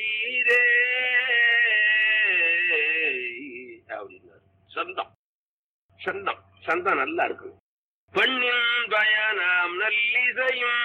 நல்லீரே அப்படின்னாரு சந்தம் சந்தம் சந்தம் நல்லா இருக்கு பெண்ணின் பயனாம் நல்லிசையும்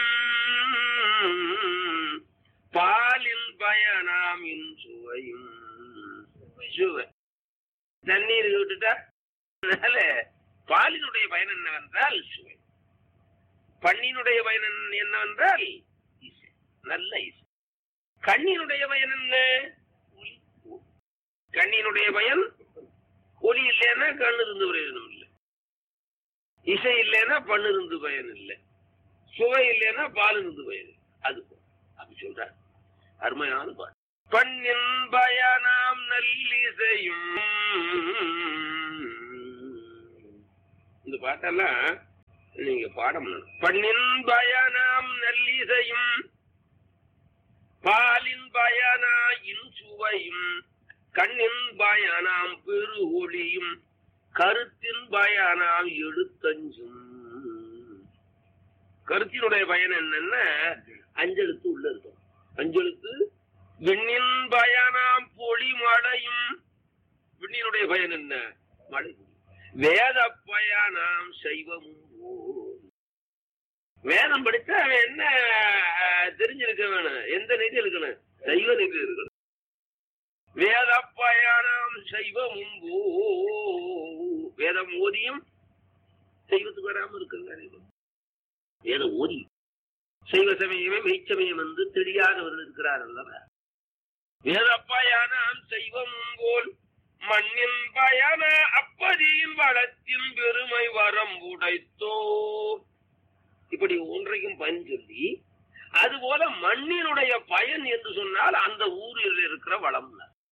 பாலின் பயனாம் இன் சுவையும் சுவை தண்ணீர் விட்டுட்டா அதனால பாலினுடைய பயன் என்னவென்றால் சுவை பண்ணினுடைய பயன் என்ன- என்னவென்றால் இசை நல்ல இசை கண்ணினுடைய பயன் என்ன ஒலி. கண்ணினுடைய பயன் ஒலி இல்லைன்னா கண்ணு இருந்து பிரயோஜனம் இல்லை இசை இல்லைன்னா பண்ணு இருந்து பயன் இல்லை சுவை இல்லைன்னா பால் இருந்து பயன் இல்லை அது போல. அப்படி சொல்றார் அருமையான பாட்டு பண்ணின் பயனாம் நல்லிசையும் இந்த பாட்டெல்லாம் நீங்க பாடம் பண்ணின் பயனாம் நல்லிசையும் பாலின் பயனா இன்சுவையும் கண்ணின் பயனாம் பெரு ஒளியும் கருத்தின் பயனாம் எழுத்தஞ்சும் கருத்தினுடைய பயன் என்னன்னா அஞ்செழுத்து உள்ள இருக்கும் அஞ்செழுத்து விண்ணின் பயனாம் பொழி மழையும் விண்ணினுடைய பயன் என்ன மழை வேத பயனாம் சைவமும் போல். வேதம் படிச்சா அவன் என்ன அஹ், தெரிஞ்சிருக்க வேணும் எந்த நிதி இருக்கணும் சைவ நிதி இருக்கணும் வேத பயனாம் சைவமும் போ வேதம் ஓதியும் சைவத்துக்கு வராம இருக்குங்க வேதம் ஓதி சைவ சமயமே மெய்ச்சமயம் என்று தெரியாதவர்கள் இருக்கிறார் அல்லவா வேதப்பயானாம் செய்வமும் போல் மண்ணின் பயன அப்பதியின் வளத்தின் பெருமை வரம் உடைத்தோ இப்படி ஒன்றையும் பயன் சொல்லி அதுபோல மண்ணினுடைய பயன் என்று சொன்னால் அந்த ஊரில் இருக்கிற வளம்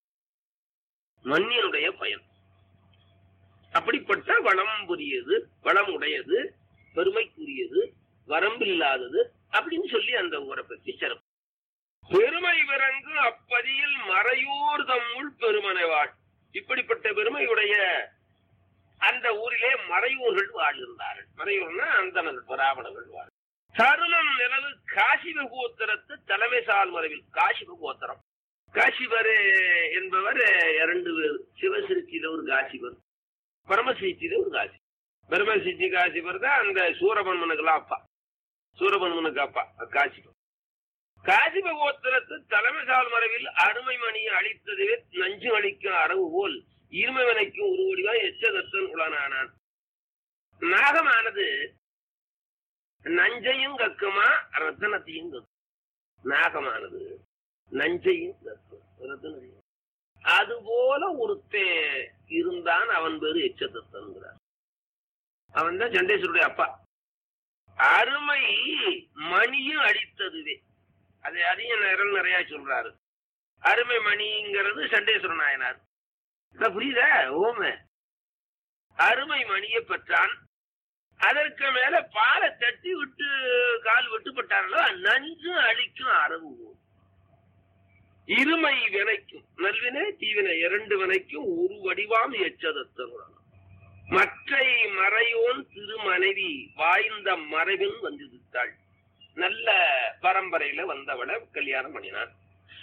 மண்ணினுடைய பயன் அப்படிப்பட்ட வளம் புரியது வளம் உடையது பெருமைக்குரியது வரம்பில்லாதது அப்படின்னு சொல்லி அந்த ஊரை பற்றி சிறப்பு பெருமை விரங்கு அப்பதியில் மறையோர் தம்முள் பெருமனை வாழ் இப்படிப்பட்ட பெருமையுடைய அந்த ஊரிலே மறையூர்கள் வாழ்கின்றார்கள் மறையூர்னா அந்தனர்கள் பராவணர்கள் வாழ் தருணம் நிலவு காசிப கோத்திரத்து தலைமை சால் மறைவில் காசிப கோத்திரம் காசிபர் என்பவர் இரண்டு பேர் சிவசிருச்சியில ஒரு காசிபர் பரமசிருச்சியில ஒரு காசி பரமசிருச்சி காசிபர் தான் அந்த சூரபன்மனுக்கெல்லாம் அப்பா சூரபன்மனுக்கு அப்பா காசிபர் காசிப கோத்திரத்து தலைமை சால் மறைவில் அருமை மணியை அழித்ததுவே நஞ்சு அளிக்கும் அரவு போல் இருமைவனைக்கும் உருவடிவா எச்சதத்தன் உளனானான் நாகமானது நஞ்சையும் கக்குமா ரத்தனத்தையும் கக்கும் நாகமானது நஞ்சையும் கக்கும் ரத்தனத்தையும் அதுபோல ஒருத்தன் இருந்தான் அவன் பேரு எச்சதத்தன்கிறார் அவன் தான் சண்டேஸ்வருடைய அப்பா அருமை மணியும் அடித்ததுவே அது அதையும் நிரல் நிறைய சொல்றாரு அருமை மணிங்கிறது சண்டேஸ்வர நாயனார் இத புரியுதா ஓம அருமை மணியை பெற்றான் அதற்கு மேல பாலை தட்டி விட்டு கால் வெட்டுப்பட்டார்களோ நஞ்சு அழிக்கும் அரவு போல். இருமை வினைக்கும் நல்வினை தீவினை இரண்டு வினைக்கும் ஒரு வடிவாம் எச்சதத்தன் மற்றை மறையோன் திருமனைவி வாய்ந்த மறைவின் வந்திருத்தாள் நல்ல பரம்பரையில வந்தவளை கல்யாணம் பண்ணினான்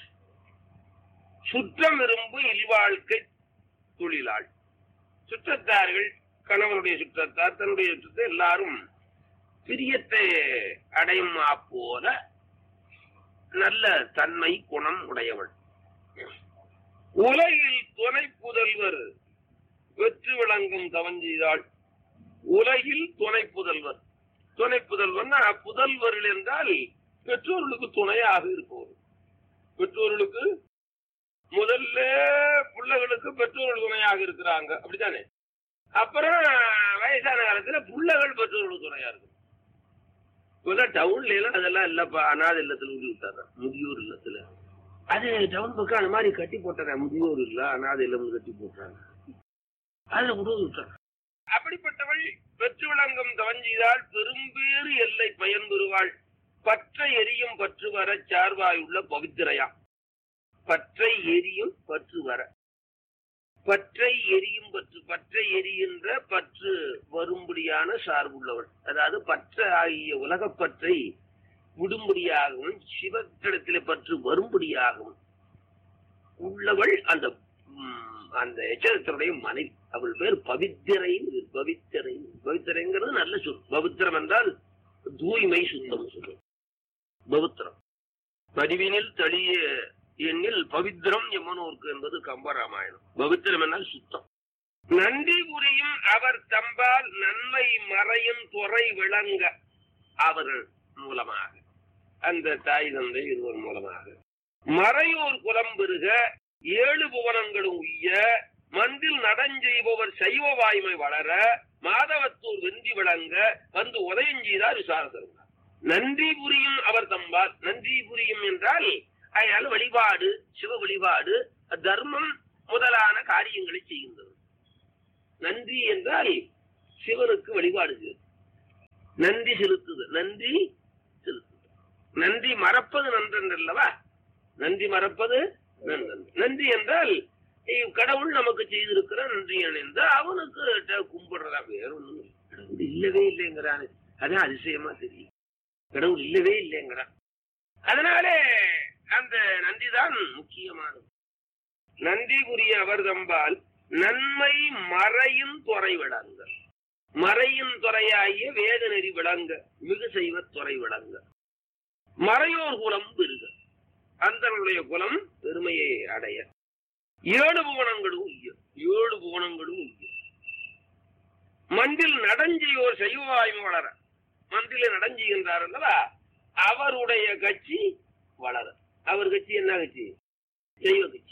சுற்றம் விரும்பு இல்வாழ்க்கை தொழிலாள் சுற்றத்தார்கள் கணவனுடைய சுற்றத்தார் தன்னுடைய சுற்றத்தை எல்லாரும் பிரியத்தை அடையும் போல நல்ல தன்மை குணம் உடையவள் உலகில் துணை புதல்வர் வெற்றி விளங்கும் தவஞ்செய்தாள் உலகில் துணை புதல்வர் துணை புதல்வர்னா புதல்வர்கள் என்றால் பெற்றோர்களுக்கு துணையாக இருப்பவர் பெற்றோர்களுக்கு முதல்ல பிள்ளைகளுக்கு பெற்றோர்கள் துணையாக இருக்கிறாங்க அப்படித்தானே அப்புறம் வயசான காலத்துல பிள்ளைகள் பெற்றோர்களுக்கு துணையா இருக்கு இப்பதான் டவுன்ல எல்லாம் அதெல்லாம் இல்லப்பா அனாதை இல்லத்துல ஊதி விட்டாங்க முதியோர் இல்லத்துல அது டவுன் பக்கம் அந்த மாதிரி கட்டி போட்டாங்க முதியோர் இல்ல அனாதை இல்லம் கட்டி போட்டாங்க அதுல உதவி விட்டாங்க அப்படிப்பட்டவள் பெற்று விளங்கும் தவஞ்செய்தால் பெரும்பேறு எல்லை பயன் பெறுவாள் பற்றை எரியும் பற்று வர சார்வாயுள்ள பவித்திரையா பற்றை எரியும் பற்று வர பற்றை எரியும் பற்று பற்றை எரிகின்ற பற்று வரும்படியான சார்புள்ளவள் அதாவது பற்ற ஆகிய உலகப்பற்றை விடும்படியாகவும் சிவத்திடத்திலே பற்று வரும்படியாகவும் உள்ளவள் அந்த ம், அந்த எச்சரித்தருடைய மனைவி அவள் பேர் பவித்திரை பவித்திரை பவித்திரைங்கிறது நல்ல சொல் பவித்திரம் என்றால் தூய்மை சுத்தம் சொல்லும் பவித்திரம் பதிவினில் தளிய எண்ணில் பவித்திரம் எம்மனூருக்கு என்பது கம்பராமாயணம் பவித்திரம் என்றால் சுத்தம் நன்றி புரியும் அவர் தம்பால் நன்மை மறையும் துறை விளங்க அவர்கள் மூலமாக அந்த தாய் தந்தை இருவர் மூலமாக மறையோர் குலம் பெருக ஏழு புவனங்களும் உய்ய மந்தில் நடஞ்செய்பவர் சைவ வாய்மை வளர மாதவத்தூர் வெந்தி விளங்க வந்து உதயம் செய்தார் விசாரதர் நன்றி புரியும் அவர் தம்பால் நன்றி புரியும் என்றால் அயால் வழிபாடு சிவ வழிபாடு தர்மம் முதலான காரியங்களை செய்கின்றது நன்றி என்றால் சிவனுக்கு வழிபாடு செய்வது நன்றி செலுத்துதல் நன்றி செலுத்துதல் நன்றி மறப்பது நன்றல்லவா நன்றி மறப்பது நன்றன்று நன்றி என்றால் இவ் கடவுள் நமக்கு செய்திருக்கிற நன்றி அணிந்து அவனுக்கு ட- கும்பிடுறதா வேற ஒண்ணும் இல்லை. கடவுள் இல்லவே இல்லைங்கிறான் அதான் அதிசயமா தெரியும் கடவுள் இல்லவே இல்லைங்கிறான் அதனாலே அந்த நன்றிதான் முக்கியமானது நன்றி புரிய அவர் தம்பால் நன்மை மறையும் துறை விளங்க மறையும் துறையாகிய வேத நெறி விளங்க மிகு செய்வ துறை விளங்க மறையோர் குலம் பெருக அந்தனுடைய குலம் பெருமையை அடைய ஏழு புவனங்களும் உய்ய ஏழு புவனங்களும் உய்ய மண்டில் நடஞ்சியோர் செய்வாய்மை வளர மண்டில நடஞ்சுகின்றார் அல்லவா அவருடைய கட்சி வளர அவர் கட்சி என்ன கட்சி தெய்வ கட்சி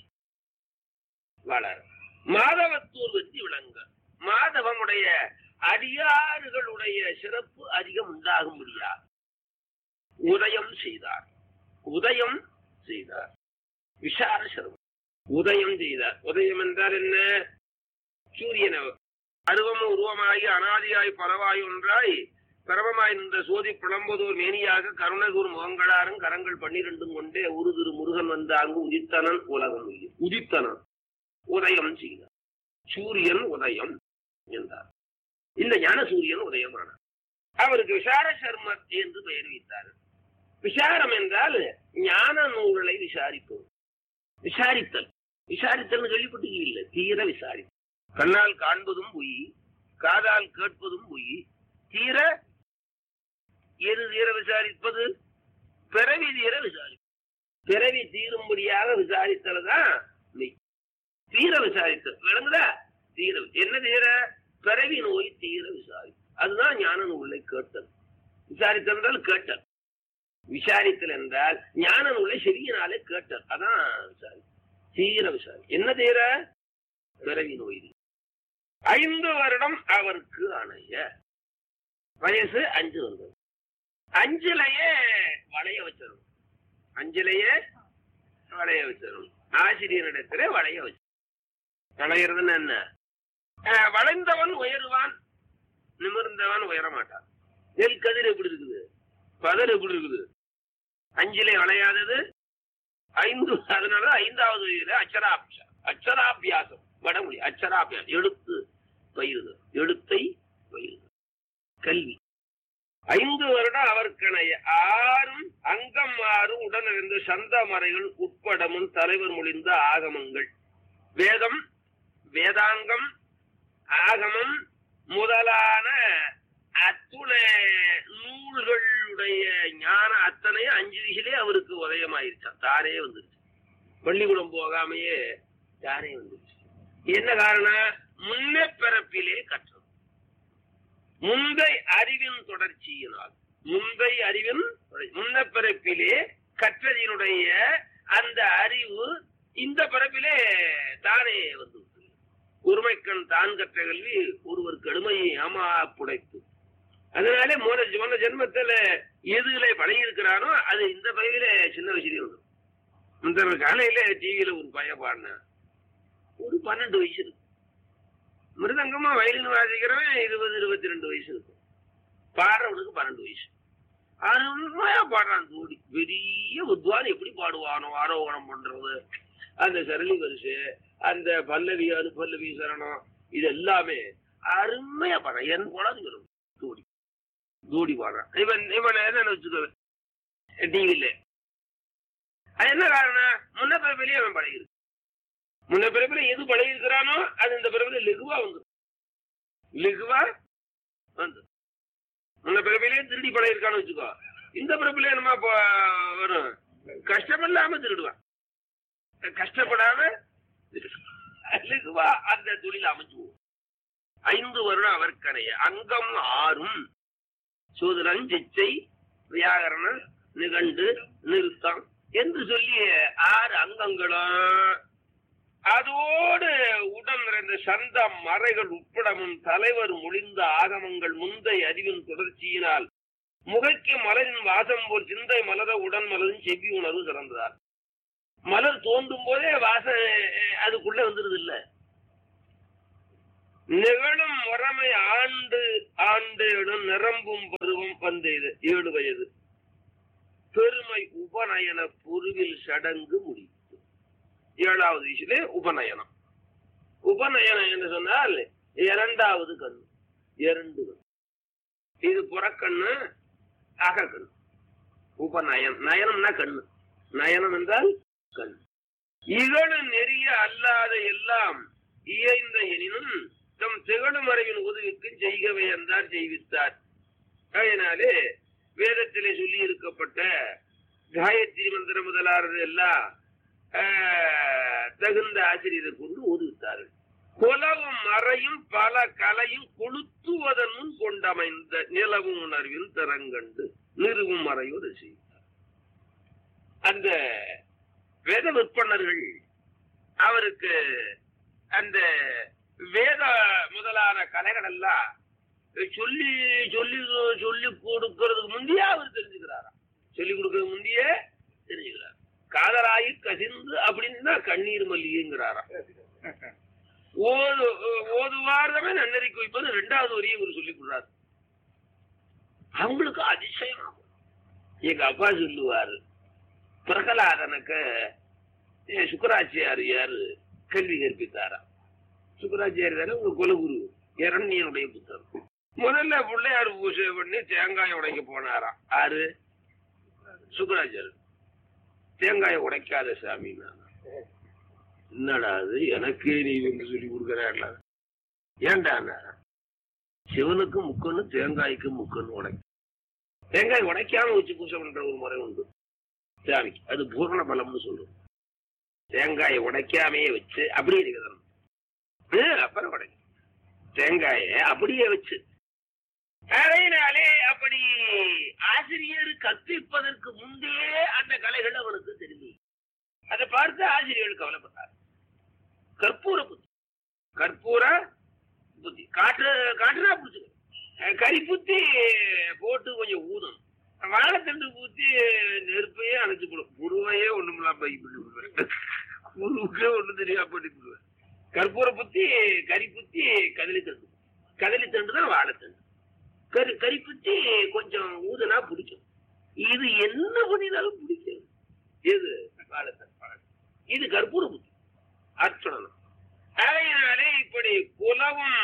வளர மாதவத்தூர் வெற்றி விளங்க மாதவனுடைய அடியாறுகளுடைய சிறப்பு அதிகம் உண்டாகும்படியாக உதயம் செய்தார் உதயம் செய்தார் விசார சிரமம் உதயம் செய்தார் உதயம் என்றால் என்ன சூரியன் அருவம உருவமாகி அனாதியாய் பரவாய் ஒன்றாய் பரமமாய் நின்ற சோதி புலம்பதோர் மேனியாக கருணகூர் முகங்களாரும் கரங்கள் பன்னிரண்டும் கொண்டே ஒரு திரு முருகன் வந்த அங்கு உதித்தனன் உலகம் உயிர். உதித்தனன் உதயம் செய்தார் சூரியன் உதயம் என்றார் இந்த ஞான சூரியன் உதயமானார் அவருக்கு விசார சர்மர் என்று பெயர் வைத்தார் விசாரம் என்றால் ஞான நூல்களை விசாரிப்பது விசாரித்தல் விசாரித்தல் கேள்விப்பட்டீங்க தீர விசாரி கண்ணால் காண்பதும் பொய் காதால் கேட்பதும் பொய் தீர எது தீர விசாரிப்பது பிறவி தீர விசாரி பிறவி தீரும்படியாக விசாரித்தல் தான் மெய் தீர விசாரித்தல் விளங்குதா தீர என்ன தீர பிறவி நோய் தீர விசாரி அதுதான் ஞான நூலை கேட்டல் விசாரித்தல் என்றால் கேட்டல் விசாரித்தல் என்றால் ஞான நூலை செவியினாலே கேட்டல் அதான் விசாரி தீர விசாரி என்ன தீர பிறவி நோய் ஐந்து வருடம் அவருக்கு அணைய வயசு அஞ்சு வந்தது அஞ்சுலயே வளைய வச்சிடும் அஞ்சுலயே வளைய வச்சிடும் ஆசிரியரிடத்துல வளைய வச்சு வளையறதுன்னு என்ன அஹ், வளைந்தவன் உயருவான் நிமிர்ந்தவன் உயர மாட்டான் நெல் கதிர் எப்படி இருக்குது பதர் எப்படி இருக்குது அஞ்சிலே வளையாதது ஐந்து அதனால ஐந்தாவது வயதுல அச்சராபியா அச்சராபியாசம் வடமொழி அச்சராபியாசம் எழுத்து பயிறுது எழுத்தை பயிறுது கல்வி ஐந்து வருடம் அவர்கணைய ஆறும் அங்கம் ஆறும் உடனிருந்து சந்த மறைகள் உட்படமும் தலைவர் மொழிந்த ஆகமங்கள் வேதம் வேதாங்கம் ஆகமம் முதலான அத்துணை நூல்களுடைய ஞான அத்தனை அஞ்சு வயசுலே அவருக்கு உதயமாயிருச்சான் தானே வந்துருச்சு பள்ளிக்கூடம் போகாமையே தானே வந்துருச்சு என்ன காரணம் முன்ன பிறப்பிலே கற்றது முந்தை அறிவின் தொடர்ச்சியினால் முந்தை அறிவின் தொடர்ச்சி. முன்ன பிறப்பிலே கற்றதினுடைய அந்த அறிவு இந்த பிறப்பிலே தானே வந்து விட்டது. ஒருமைக்கண் தான் கற்ற கல்வி ஒருவர் கடுமையை ஆமா புடைத்து அதனாலே மோன மோன ஜென்மத்துல எதுல பழகி இருக்கிறானோ அது இந்த பயில சின்ன வயசுலயே வரும் இந்த காலையில டிவியில ஒரு பையன் பாடின ஒரு பன்னெண்டு வயசு இருக்கு மிருதங்கமா வயலின் வாசிக்கிறவன் இருபது இருபத்தி ரெண்டு வயசு இருக்கும் பாடுறவனுக்கு பன்னெண்டு வயசு அருமையா பாடுறான் தூடி பெரிய வித்வான் எப்படி பாடுவானோ ஆரோகணம் பண்றது அந்த சரளி வரிசை அந்த பல்லவி அனு பல்லவி சரணம் இது எல்லாமே அருமையா பாடுறான் என் குழந்தைங்க தூடி தூடி பாடுறான் இவன் இவன் என்ன வச்சுக்கோ டிவில அது என்ன காரணம் முன்ன பிறப்பிலேயே அவன் பழகிருக்கு முன்ன பிறப்புல எது பழகிருக்கிறானோ அது இந்த பிறப்புல லெகுவா வந்து லெகுவா வந்து முன்ன பிறப்பிலே திருடி பழகிருக்கான்னு வச்சுக்கோ இந்த பிறப்புல என்னமா இப்போ வரும் கஷ்டமில்லாம திருடுவான் கஷ்டப்படாம திருடுவான். லெகுவா அந்த தொழில் அமைச்சுவோம் ஐந்து வருடம் அவர்க்கடைய அங்கம் ஆறும் சூதனம் சிச்சை வியாகரணம் நிகண்டு நிறுத்தம் என்று சொல்லி ஆறு அங்கங்களும் அதோடு உடன் நிறைந்த சந்த மறைகள் உட்படமும் தலைவர் மொழிந்த ஆகமங்கள் முந்தைய அறிவின் தொடர்ச்சியினால் முகைக்கு மலரின் வாசம் போல் சிந்தை மலர உடன் மலரின் செவ்வி உணர்வு சிறந்தார் மலர் தோன்றும் போதே வாசம் அஹ், அதுக்குள்ள வந்துருது இல்ல நிகழும் முறைமை ஆண்டு ஆண்டேடும் நிரம்பும் பருவம் வந்தது ஏழு வயது பெருமை உபநயன பொருவில் சடங்கு முடித்து ஏழாவது விஷயத்திலே உபநயனம் உபநயனம் என்று சொன்னால் இரண்டாவது கண் இரண்டு கண் இது புறக்கண்ணு அகக்கண் உபநயன் நயனம்னா கண்ணு நயனம் என்றால் கண் இகழு நெறிய அல்லாத எல்லாம் இயைந்த எனினும் தம் திகழும் மறைவின் உதவிக்கு செய்கவை என்றார் செய்வித்தார் அதனாலே வேதத்திலே சொல்லி இருக்கப்பட்ட காயத்ரி மந்திரம் முதலானது எல்லாம் ஆஹ், தகுந்த ஆசிரியரை கொண்டு ஓதுவித்தார்கள் குலவும் மறையும் பல கலையும் கொளுத்துவதன் முன் கொண்டமைந்த நிலவும் உணர்வின் தரங்கண்டு நிறுவும் மறையோடு செய்தார் அந்த வேத விற்பனர்கள் அவருக்கு அந்த வேத முதலான கலைகள் எல்லாம் சொல்லி சொல்லி சொல்லி கொடுக்கறதுக்கு முந்தையே அவர் தெரிஞ்சுக்கிறாராம் சொல்லி கொடுக்கறதுக்கு முந்தையே தெரிஞ்சுக்கிறார் காதலாயி கசிந்து அப்படின்னா கண்ணீர் மல்லிகைங்கிறாராம் ஓது ஓதுவாரமே நன்னறிக்கை வைப்பது ரெண்டாவது வரியை இவர் சொல்லி கொடுறாரு அவங்களுக்கு அதிசயமாகும் எங்க அப்பா சொல்லுவாரு பிரகலாதனுக்கு ஏ, சுக்கராச்சாரியார் கல்வி கற்பித்தாரா சுக்கராச்சாரியார் உங்க குலகுரு இரண்யனுடைய புத்தகம் முதல்ல பிள்ளையார் பூஜை பண்ணி தேங்காய் உடைக்க போனாராம் ஆறு சுக்கராச்சாரியர் தேங்காயை உடைக்காத சாமி என்னடா அது எனக்கே நீ வந்து சொல்லி கொடுக்கறா ஏன்டா சிவனுக்கு முக்கன்னு தேங்காய்க்கு முக்கன்னு உடைக்க தேங்காய் உடைக்காம வச்சு பூஜை பண்ற ஒரு முறை உண்டு சாமிக்கு அது பூர்ண பலம்னு சொல்லுவோம் தேங்காயை உடைக்காமையே வச்சு அப்படியே இருக்கிறது ஹம், அப்புறம் உடைக்க தேங்காயை அப்படியே வச்சு அதனாலே அப்படி ஆசிரியர் கற்பிப்பதற்கு முன்பே அந்த கலைகள் அவனுக்கு தெரியும் அதை பார்த்து ஆசிரியர்கள் கவலைப்பட்டார் கற்பூர புத்தி கற்பூர புத்தி காற்று காற்றுனா பிடிச்சிக்க கறி புத்தி போட்டு கொஞ்சம் ஊதும் வாழைத்தண்டு ஊத்தி நெருப்பையே அணைச்சு போடும் குருவையே ஒண்ணுமில்லாம் பை பண்ணி விடுவேன் குருவுக்கே ஒண்ணு தெரியாம பண்ணி விடுவேன் கற்பூர புத்தி கறி புத்தி கதலி தண்டு கதலி தண்டு தான் வாழைத்தண்டு கறி கறி புத்தி கொஞ்சம் ஊதுனா பிடிக்கும் இது என்ன பண்ணினாலும் பிடிக்கும் எது வாழைத்தண்டு இது கற்பூர புத்தி அர்ச்சனம் அதனாலே இப்படி குலவும்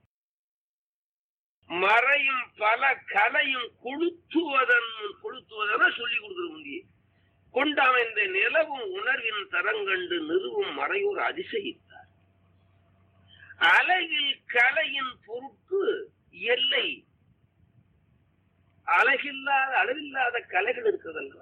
மறையும் பல கலையும் கொளுத்துவதன் கொளுத்துவதென சொல்லி கொடுக்குற முந்தியே கொண்டமைந்த நிலவும் உணர்வின் தரங்கண்டு நிறுவும் மறையோர் அதிசயித்தார் அழகில் கலையின் பொருட்டு எல்லை அழகில்லாத அளவில்லாத கலைகள் இருக்கிறதல்ல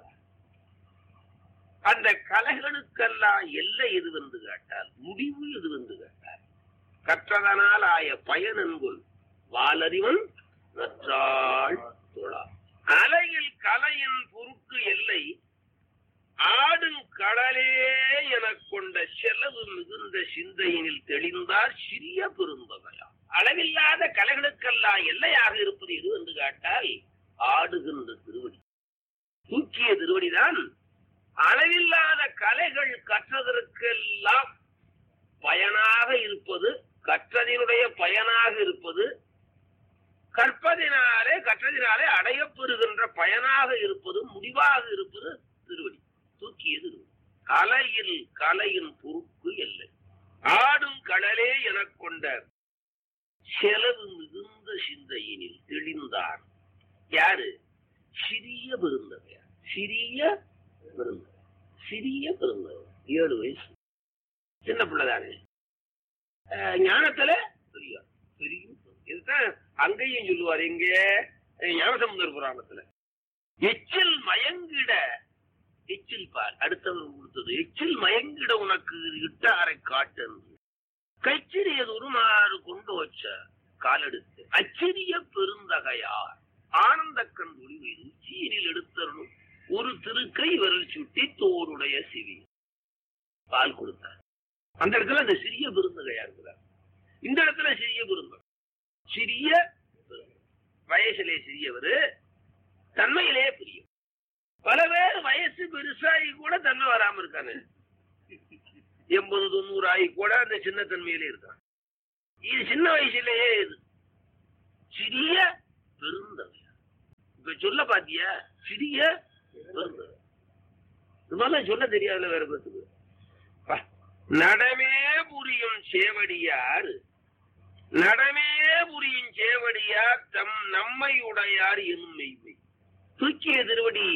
அந்த கலைகளுக்கெல்லாம் எல்லை எது வந்து கேட்டால் முடிவு எது வந்து கேட்டால் கற்றதனால் ஆய பயன் என்கொள் வாலறிவன் நற்றாள் தொழா அலையில் கலையின் பொருட்டு எல்லை ஆடும் கடலே எனக் கொண்ட செலவு மிகுந்த சிந்தையினில் தெளிந்தார் சிறிய பெருந்தகையா அளவில்லாத கலைகளுக்கெல்லாம் எல்லையாக இருப்பது எது என்று கேட்டால் ஆடுகின்ற திருவடி தூக்கிய திருவடிதான் அளவில்லாத கலைகள் கற்றதற்கெல்லாம் பயனாக இருப்பது கற்றதினுடைய பயனாக இருப்பது கற்பதினாலே கற்றதினாலே அடையப்பெறுகின்ற பயனாக இருப்பது முடிவாக இருப்பது திருவடி தூக்கியது திருவடி. கலையில் கலையின் பொறுப்பு இல்லை ஆடும் கடலே எனக் கொண்ட செலவு மிகுந்த சிந்தையினில் தெளிந்தார் யாரு சிறிய பெருந்தகையார் சிறிய பெருந்தகை சிறிய பெருந்தகை ஏழு வயசு சின்ன பிள்ளை தானே அஹ், ஞானத்துல பெரியார் பெரிய இதுதான் அங்கேயும் சொல்லுவார் எங்க அஹ், ஞானசமுதர் புராணத்துல எச்சில் மயங்கிட எச்சில் பால் அடுத்தவர் கொடுத்தது எச்சில் மயங்கிட உனக்கு இட்டாரை காட்டு கைச்சிறியது உருமாறு கொண்டு வச்ச காலெடுத்து அச்சிறிய பெருந்தகையார் ஆனந்த கண் ஒளிவை உச்சியினில் எடுத்தரணும் ஒரு திருக்கை விரல் சுட்டி தோருடைய சிவி பால் கொடுத்தார் அந்த இடத்துல அந்த சிறிய பெருந்தகையா இருக்கிறார் இந்த இடத்துல சிறிய பெருந்தகை சிறிய பெருந்தகை. வயசிலே சிறியவர் தன்மையிலே பெரிய பல பேர் வயசு பெருசாகி கூட தன்மை வராம இருக்காங்க எண்பது தொண்ணூறு ஆகி கூட அந்த சின்ன தன்மையிலே இருக்கான் இது சின்ன வயசுலயே இது சிறிய பெருந்தகை இப்ப சொல்ல பாத்தியா சிறிய பெருந்தகை இது மாதிரிலாம் சொல்ல தெரியாதுல வேற பேருக்கு பா. நடமே புரியும் சேவடியார் நடமே புரியும் சேவடியார் தம் நம்மை உடையார் எனும் மெய்மை தூக்கிய திருவடி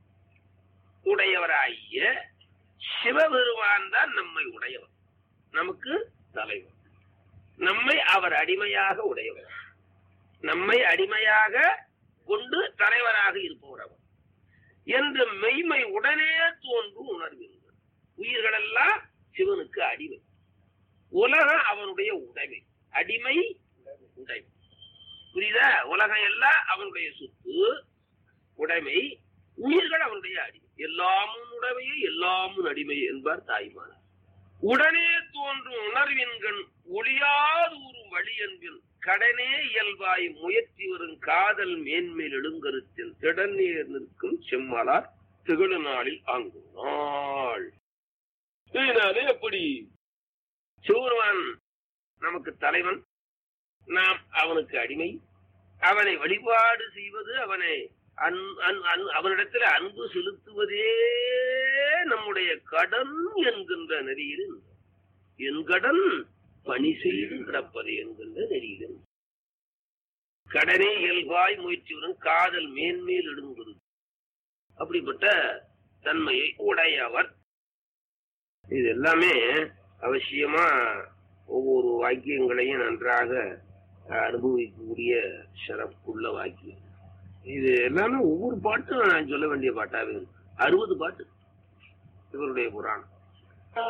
உடையவராகிய சிவபெருமான் தான் நம்மை உடையவர் நமக்கு தலைவர் நம்மை அவர் அடிமையாக உடையவர் நம்மை அடிமையாக கொண்டு தலைவராக இருப்பவர் அவர் என்று மெய்மை உடனே தோன்றும் உணர்வீர்கள் உயிர்களெல்லாம் சிவனுக்கு அடிமை உலகம் அவனுடைய உடைமை அடிமை உடைமை புரியுதா உலகம் எல்லாம் அவனுடைய சொத்து உடைமை உயிர்கள் அவனுடைய அடிமை எல்லாமும் உடைமையே எல்லாமும் அடிமை என்பார் தாய்மானார் உடனே தோன்றும் உணர்வின்கண் ஒளியாதூறும் வழி என்பின் கடனே இயல்பாய் முயற்சி வரும் காதல் மேன்மேல் எழுங்கருத்தில் திடநீர் நிற்கும் செம்மலார் திகழு நாளில் ஆங்கு நாள் இதனாலே எப்படி சிவருமான் நமக்கு தலைவன் நாம் அவனுக்கு அடிமை அவனை வழிபாடு செய்வது அவனை அன்- அன்- அன்- அவனிடத்தில் அன்பு செலுத்துவதே நம்முடைய கடன் என்கின்ற நெறியில் என் கடன் பணி செய்து கிடப்பது என்கின்ற நெறியில் கடனே இயல்பாய் முயற்சியுடன் காதல் மேன்மேல் இடுங்குது அப்படிப்பட்ட தன்மையை உடையவர் இது எல்லாமே அவசியமா ஒவ்வொரு வாக்கியங்களையும் நன்றாக அனுபவிக்கக்கூடிய சிறப்புள்ள வாக்கியம் இது எல்லாமே ஒவ்வொரு பாட்டும் நான் சொல்ல வேண்டிய பாட்டாவே இருக்கு அறுபது பாட்டு இவருடைய புராணம்